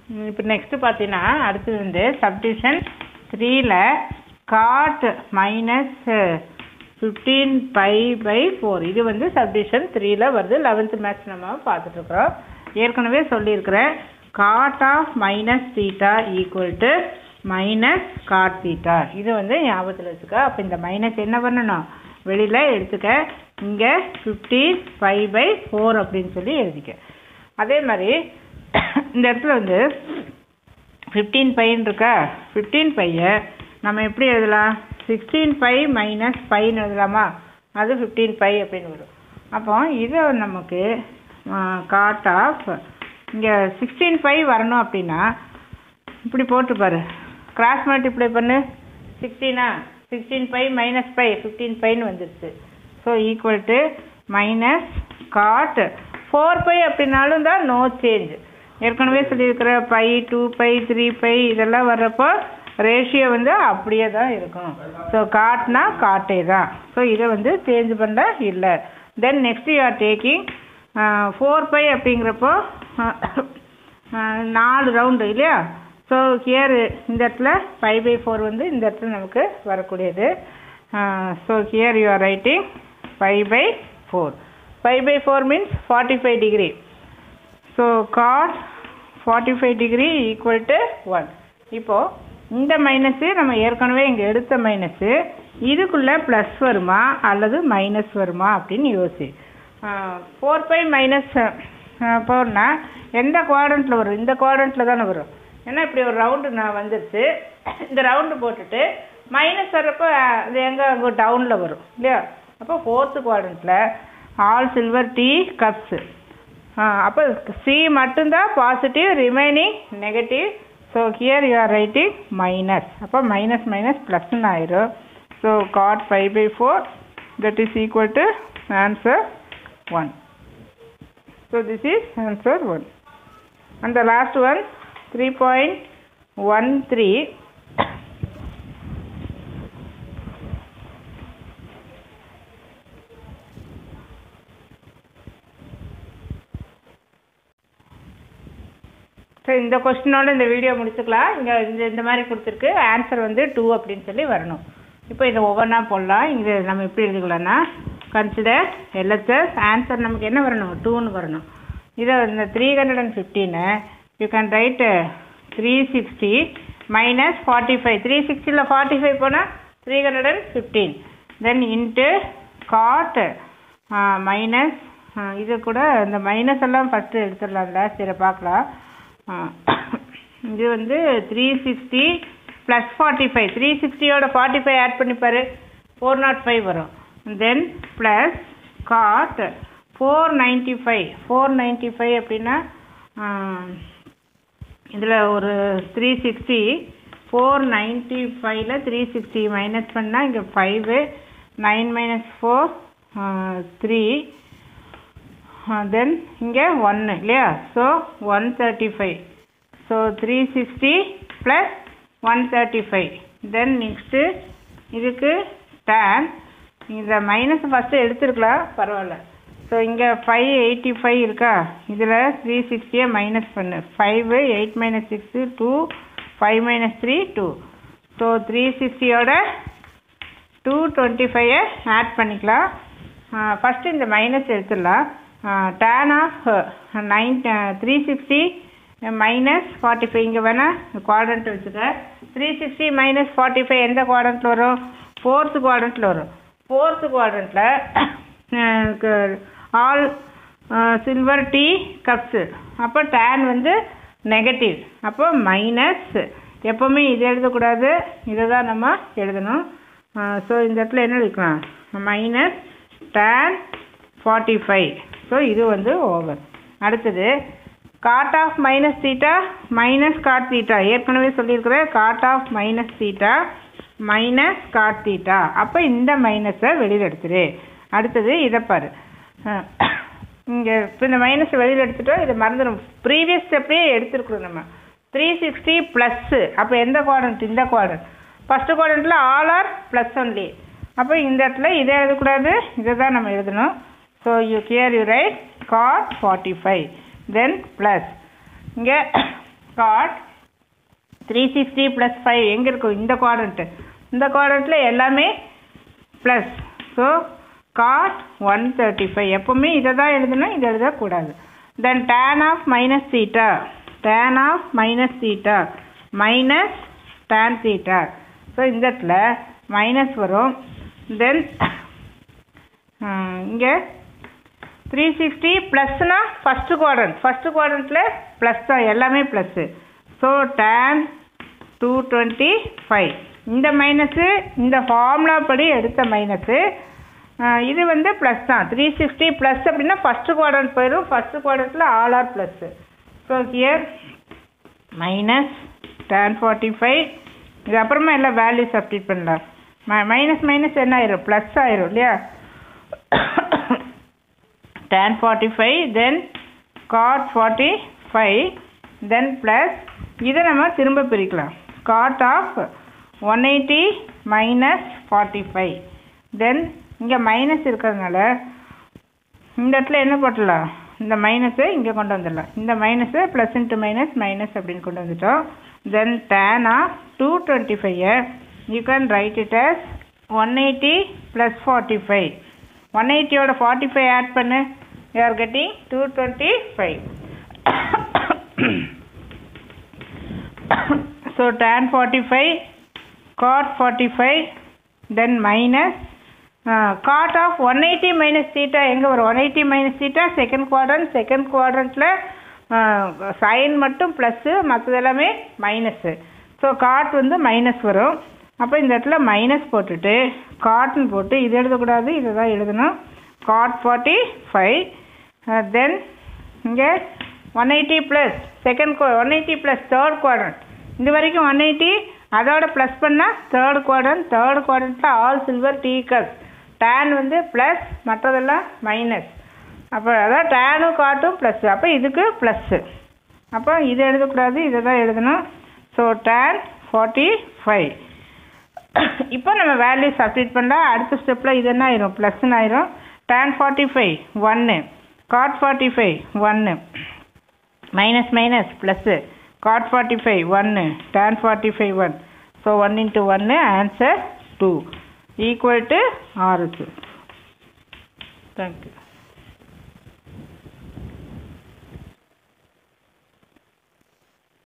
இப்போ நெக்ஸ்ட்டு பார்த்தீங்கன்னா அடுத்தது வந்து சப்டிஷன் த்ரீல cot minus fifteen pi by four இது வந்து சப்டிஷன் த்ரீல வருது லெவன்த்து மேக்ஸ் நம்ம பார்த்துட்ருக்குறோம் ஏற்கனவே சொல்லியிருக்கிறேன் cot of minus theta equal to minus cot theta இது வந்து ஞாபகத்தில் வச்சுக்க அப்போ இந்த மைனஸ் என்ன பண்ணணும் வெளியில் எடுத்துக்க இங்கே ஃபிஃப்டீன் ஃபைவ் பை ஃபோர் அப்படின்னு சொல்லி எழுதிக்க அதே மாதிரி இந்த இடத்துல வந்து ஃபிஃப்டீன் பைன்னு இருக்கா ஃபிஃப்டீன் பையை நம்ம எப்படி எழுதலாம் சிக்ஸ்டீன் பை மைனஸ் பைன்னு எழுதலாமா அது ஃபிஃப்டீன் பை அப்படின்னு வரும் அப்போ இது நமக்கு காட் ஆஃப் இங்கே சிக்ஸ்டீன் பை வரணும் அப்படின்னா இப்படி போட்டு பாரு கிராஸ் மல்டிப்ளை பண்ணு சிக்ஸ்டீனா sixteen pi minus pi fifteen பைன்னு வந்துருச்சு so equal to minus cot four pi அப்படின்னாலும் தான் நோ சேஞ்ச் ஏற்கனவே சொல்லியிருக்கிற pi two pi three pi இதெல்லாம் வர்றப்போ ரேஷியோ வந்து அப்படியே தான் இருக்கும் ஸோ காட்னா காட்டே தான் ஸோ இதை வந்து சேஞ்ச் பண்ண இல்லை then next you are taking four pi அப்படிங்கிறப்போ நாலு ரவுண்டு இல்லையா ஸோ ஹியர் இந்த இடத்துல ஃபைவ் பை ஃபோர் வந்து இந்த இடத்துல நமக்கு வரக்கூடியது so here you are writing five by four five by four means forty five degree so cot forty five degree equal to one இப்போது இந்த மைனஸு நம்ம ஏற்கனவே இங்கே எடுத்த மைனஸு இதுக்குள்ளே ப்ளஸ் வருமா அல்லது மைனஸ் வருமா அப்படின்னு யோசி ஃபோர் பை மைனஸ் ஃபோர்னா எந்த குவாட்ரண்ட்டில் வரும் இந்த குவாட்ரண்ட்டில் தானே வரும் ஏன்னா இப்படி ஒரு ரவுண்டு நான் வந்துருச்சு இந்த ரவுண்டு போட்டுட்டு மைனஸ் வர்றப்போ அது எங்கே அங்கே டவுனில் வரும் இல்லையா அப்போ ஃபோர்த்து குவாட்ரண்ட்டில் ஆல் சில்வர் டீ கப்ஸு அப்போ சி மட்டும்தான் positive remaining negative so here you are writing minus அப்போ மைனஸ் மைனஸ் ப்ளஸ்ன்னு ஆயிரும் so cot five by four that is equal to answer one so this is answer one and the last one three point one three so இந்த கொஸ்டினோட இந்த video முடிச்சுக்கலாம் இங்கே இந்த இந்த மாதிரி கொடுத்துருக்கு ஆன்சர் வந்து டூ அப்படின்னு சொல்லி வரணும் இப்போ இதை ஒவ்வொன்றா போடலாம் இங்கே நம்ம எப்படி எழுதிக்கலாம்னா கன்சிடர் எல்ஹெச்எஸ் ஆன்சர் நமக்கு என்ன வரணும் டூன்னு வரணும் இதை இந்த த்ரீ ஹண்ட்ரட் அண்ட் ஃபிஃப்டீனை you can write three sixty minus forty five three சிக்ஸ்டியில் ஃபார்ட்டி ஃபைவ் போனால் three hundred and fifteen then into cot minus இது கூட இந்த மைனஸ் எல்லாம் ஃபஸ்ட்டு எடுத்துடலாம்ல சரி பார்க்கலாம் இது வந்து three sixty plus forty five three சிக்ஸ்டியோட ஃபார்ட்டி ஃபைவ் ஆட் பண்ணிப்பார் ஃபோர் நாட் ஃபைவ் வரும் then plus cot four ninety five four ninety five அப்படின்னா இதில் ஒரு த்ரீ சிக்ஸ்டி ஃபோர் நைன்ட்டி ஃபைவ்ல த்ரீ சிக்ஸ்டி மைனஸ் பண்ணால் இங்கே five nine minus four three then இங்கே ஒன்று இல்லையா so one thirty five so three sixty plus one thirty five then next இதுக்கு டேன் இந்த மைனஸ் ஃபஸ்ட்டு எடுத்துருக்கலாம் பரவாயில்ல ஸோ இங்கே ஃபைவ் எயிட்டி ஃபைவ் இருக்கா இதில் த்ரீ சிக்ஸ்டியை மைனஸ் பண்ணு five eight minus six two five minus three two so three சிக்ஸ்டியோட டூ டுவெண்ட்டி ஃபைவை ஆட் பண்ணிக்கலாம் ஃபஸ்ட்டு இந்த மைனஸ் எடுத்துடலாம் tan of nine three sixty minus forty five இங்கே வேணால் குவாட்ரண்ட் வச்சுக்க three sixty minus forty five எந்த குவாட்ரண்ட்டில் வரும் ஃபோர்த்து குவாட்ரண்ட்டில் வரும் ஃபோர்த்து குவாட்ரண்ட்டில் ஆல் சில்வர் டீ கப்ஸு அப்போ டேன் வந்து நெகட்டிவ் அப்போ மைனஸ் எப்போவுமே இது எழுதக்கூடாது இதை தான் நம்ம எழுதணும் ஸோ இந்த இடத்துல என்ன எழுதிக்கலாம் minus tan forty five so இது வந்து ஓவர் அடுத்தது cot of minus theta minus cot theta ஏற்கனவே சொல்லியிருக்கிறேன் cot of minus theta minus cot theta அப்போ இந்த மைனஸை வெளியில் எடுத்துரு அடுத்தது இதை பாரு இங்கே இப்போ இந்த மைனஸ் வெளியில் எடுத்துட்டோம் இதை மறந்துடும் ப்ரீவியஸ் ஸ்டெப்லேயே எடுத்துருக்குறோம் நம்ம த்ரீ சிக்ஸ்டி ப்ளஸ்ஸு அப்போ எந்த குவாட்ரண்ட் இந்த குவாட்ரண்ட் ஃபஸ்ட்டு குவாட்ரண்ட்டில் ஆல் ஆர் ப்ளஸ் ஒன்லி அப்போ இந்த இடத்துல இதை எழுதக்கூடாது இதை தான் நம்ம எழுதணும் so you here you write cot forty five then plus இங்கே cot three sixty plus five எங்கே இருக்கும் இந்த குவாட்ரண்ட்டு இந்த குவாட்ரண்ட்டில் எல்லாமே plus so cot one thirty five எப்போவுமே இதை தான் எழுதணும் இதை எழுதக்கூடாது then tan of minus theta tan of minus theta minus tan theta so இந்த இடத்துல மைனஸ் வரும் தென் இங்கே த்ரீ சிக்ஸ்டி ப்ளஸ்னா ஃபஸ்ட்டு குவாட்ரண்ட் ஃபஸ்ட்டு குவாட்ரண்ட்டில் ப்ளஸ் தான் எல்லாமே plus so tan two twenty five இந்த மைனஸு இந்த ஃபார்முலா படி எடுத்த மைனஸு இது வந்து ப்ளஸ் தான் த்ரீ சிக்ஸ்டி ப்ளஸ் அப்படின்னா ஃபஸ்ட்டு குவாட்ரண்ட் போயிடும் ஃபஸ்ட்டு குவாட்ரண்ட்டில் all are plus so here minus tan forty five இது அப்புறமா எல்லாம் வேல்யூ சப்ஸ்டிட் பண்ணலாம் மைனஸ் மைனஸ் என்ன ஆயிரும் ப்ளஸ் ஆயிரும் இல்லையா tan 45 then cot 45 then plus இதை நம்ம திரும்ப பிரிக்கலாம் cot of 180 minus 45 then இங்கே மைனஸ் இருக்கிறதுனால இந்த இடத்துல என்ன போட்டலாம் இந்த மைனஸை இங்கே கொண்டு வந்துடலாம் இந்த மைனஸை ப்ளஸ் இன்ட்டு மைனஸ் மைனஸ் அப்படின்னு கொண்டு வந்துட்டோம் then tan of two twenty ஃபைவை you can write it as one eighty plus forty five one எயிட்டியோட ஃபார்ட்டி ஃபைவ் ஆட் பண்ணு you are getting two twenty five so tan forty five cot forty five then minus cot of one eighty minus theta எங்கே வரும் one eighty minus theta second quadrant second குவாட்ரண்ட்டில் sine மட்டும் plus மற்றது எல்லாமே minus so cot வந்து minus வரும் அப்போ இந்த இடத்துல மைனஸ் போட்டுட்டு காட்னு போட்டு இது எழுதக்கூடாது இதை தான் எழுதணும் காட் ஃபார்ட்டி ஃபைவ் தென் இங்கே one eighty plus second one eighty plus third quadrant இது வரைக்கும் ஒன் எயிட்டி அதோட ப்ளஸ் பண்ணால் தேர்ட் குவாட்ரண்ட் தேர்ட் குவாட்ரண்ட்டில் ஆல் சில்வர் டீக்கஸ் டேன் வந்து ப்ளஸ் மற்றதெல்லாம் மைனஸ் அப்போ அதான் டேனும் காட்டும் ப்ளஸ்ஸு அப்போ இதுக்கு ப்ளஸ்ஸு அப்போ இது எழுதக்கூடாது இதை தான் எழுதணும் ஸோ டேன் ஃபார்ட்டி ஃபைவ் இப்போ நம்ம வேல்யூ சப்ஸ்டிட் பண்ணால் அடுத்த ஸ்டெப்பில் இது என்ன ஆயிரும் ப்ளஸ்ன்னு ஆயிரும் டேன் ஃபார்ட்டி ஃபைவ் ஒன்று காட் ஃபார்ட்டி ஃபைவ் ஒன்று minus minus plus cot forty five ஒன்று tan forty five one so one into ஒன்று ஆன்சர் டூ ஈக்குவல் டு ஆறு தேங்க்யூ